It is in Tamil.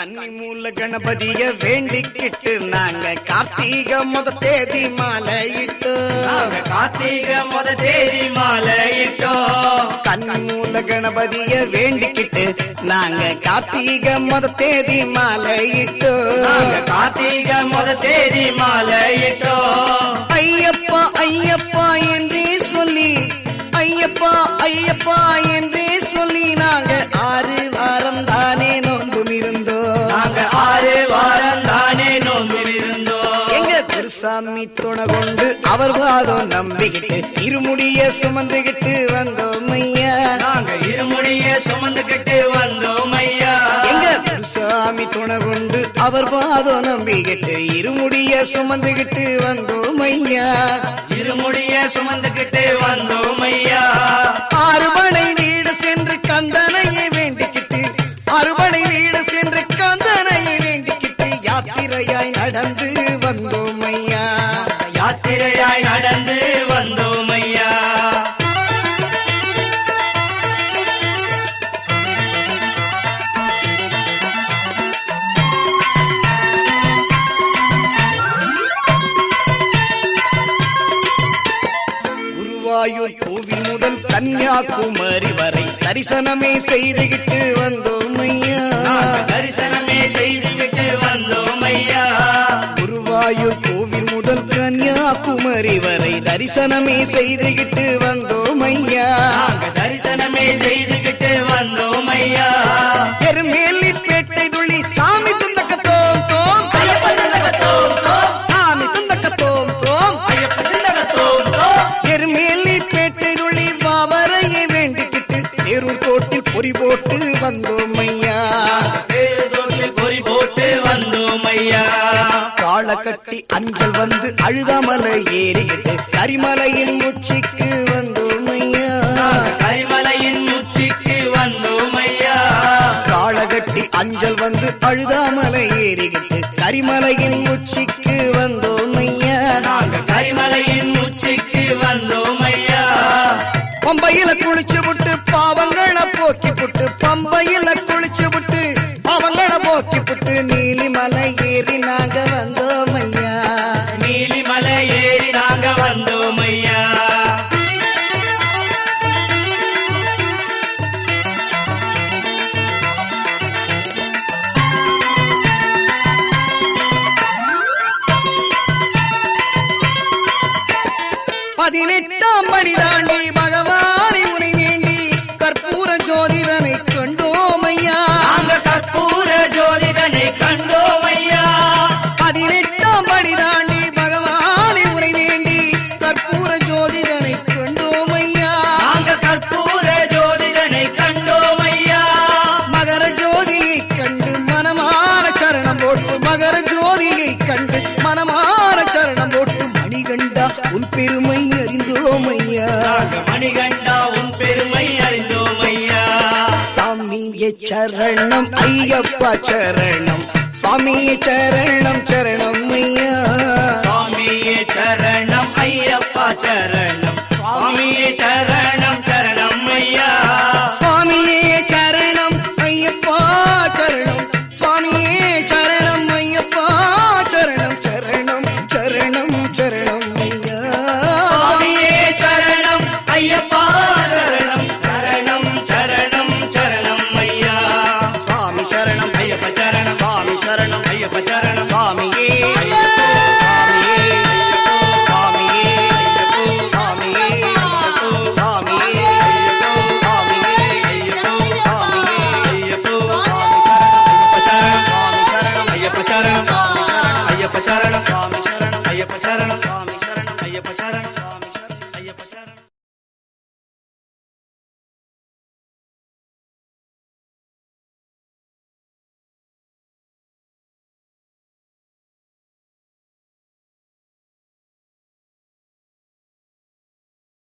கன்னி மூல கணபதிய வேண்டிக்கிட்டு நாங்க கார்த்திக முத தேதி மாலையிட்டு நாங்க கார்த்திகை முத தேதி மாலையிட்டோம் கன்னி மூல கணபதிய வேண்டிக்கிட்டு நாங்க கார்த்திக முத தேதி மாலையிட்டு நாங்க கார்த்திகை முத தேதி மாலையிட்டோம் ஐயப்பா ஐயப்பா என்றே சொல்லி ஐயப்பா ஐயப்பா என்றே சொல்லி நாங்க ஆறு வாரம் தானே நோன்பும் இருந்தோம் நாங்க ஆறு வாரம் தானே நோம்பில் இருந்தோம் எங்க குருசாமி துணை கொண்டு அவர் வாதம் நம்பிக்கிட்டு இருமுடிய சுமந்துகிட்டு வந்தோம் ஐயா நாங்க இருமுடிய சுமந்துகிட்டு வந்தோம் ஐயா எங்க குருசாமி துணை கொண்டு அவர் பாதம் நம்பிக்கிட்டு இருமுடிய சுமந்துகிட்டு வந்தோம் ஐயா இருமுடிய சுமந்துகிட்டு வந்தோம் ஐயா அறுபடை வீடு சென்று கந்தனையை வேண்டிக்கிட்டு அறுபடை வீடு சென்று கந்தனையை வேண்டிக்கிட்டு யாத்திரையாய் நடந்து வந்தோம் ஐயா யாத்திரையாய் நடந்து வந்தோம் ஐயா குருவாயூர் கோவில் முதல் கன்னியாகுமரி வரை தரிசனமே செய்துகிட்டு வந்தோம் ஐயா நாங்க தரிசனமே செய்துகிட்டு வந்தோம் ஐயா குருவாயூர் கோவில் முதல் கன்னியாகுமரி வரை தரிசனமே செய்துகிட்டு வந்தோம் ஐயா நாங்க தரிசனமே செய்துகிட்டு வந்தோம் ஐயா எருமேலி பேட்டை துள்ளி சாமி துந்தக்கத்தோம் தோம் ஐயப்ப தில்லகத்தோம் தோம், சாமி துந்தக்கத்தோம் தோம் ஐயப்ப தில்லகத்தோம் தோம். எருமேலி பேட்டை துள்ளி பாவரையை வேண்டிக்கிட்டு தேரூர் தோட்டில் பொறி போட்டு வந்தோம் ஐயா பேருதோட்டில் பொறி போட்டு வந்தோம் ஐயா காள கட்டி அஞ்சல் வந்து அழுதாமலை ஏறிக்கிட்டு கரிமலையின் உச்சிக்கு வந்தோம் ஐயா நாங்க கரிமலையின் உச்சிக்கு வந்தோம் ஐயா காள கட்டி அஞ்சல் வந்து அழுதாமலை ஏறிக்கிட்டு கரிமலையின் உச்சிக்கு வந்தோம் ஐயா நாங்க கரிமலையின் உச்சிக்கு வந்தோம் ஐயா பம்பையில குளிச்சு விட்டு பாவங்களை போக்கி புட்டு பம்பையில குளிச்சு விட்டு பாவங்களை போக்கி புட்டு நீலிமலை ஏறி நாங்க வந்தோம் ஐயா நீலிமலை ஏறி நாங்க வந்தோம் ஐயா பதினெட்டாம் படி தாண்டி பகவானை உனை வேண்டி கற்பூர ஜோதிதனை கண்டோம் ஐயா நாங்க கற்பூர ஜோதிடனை கண்டோம் ஐயா பதினெட்டாம் படி தாண்டி பகவானை உனை வேண்டி கற்பூர ஜோதிதனை கண்டோம் ஐயா நாங்க கற்பூர ஜோதிடனை கண்டோம் ஐயா மகர ஜோதியை கண்டு மனமார சரணம் போட்டு மகர ஜோதியை கண்டு மனமார சரணம் போட்டு மணிகண்டா உன் பெருமை அறிந்தோம் ஐயா நாங்க மணிகண்டா உன் பெருமை அறிந்தோம் ஐயா சாமியே சரணம் ஐயப்பா சரணம் சுவாமியே சரணம் சரணம் ஐயா சுவாமியே சரணம் ஐயப்பா சரணம் சுவாமியே சரணம் சரணம் ஐயா சுவாமியே சரணம் ஐயப்பா சரணம் சுவாமியே சரணம் ஐயப்பா சரணம் சரணம் சரணம் சரணம் ஐயா சுவாமியே சரணம் ஐயப்பா சரணம் சரணம் சரணம் சரணம் ஐயா சுவாமி சரணம் ஐயப்ப சரணம் சுவாமி சரணம் ஐயப்ப சரணம்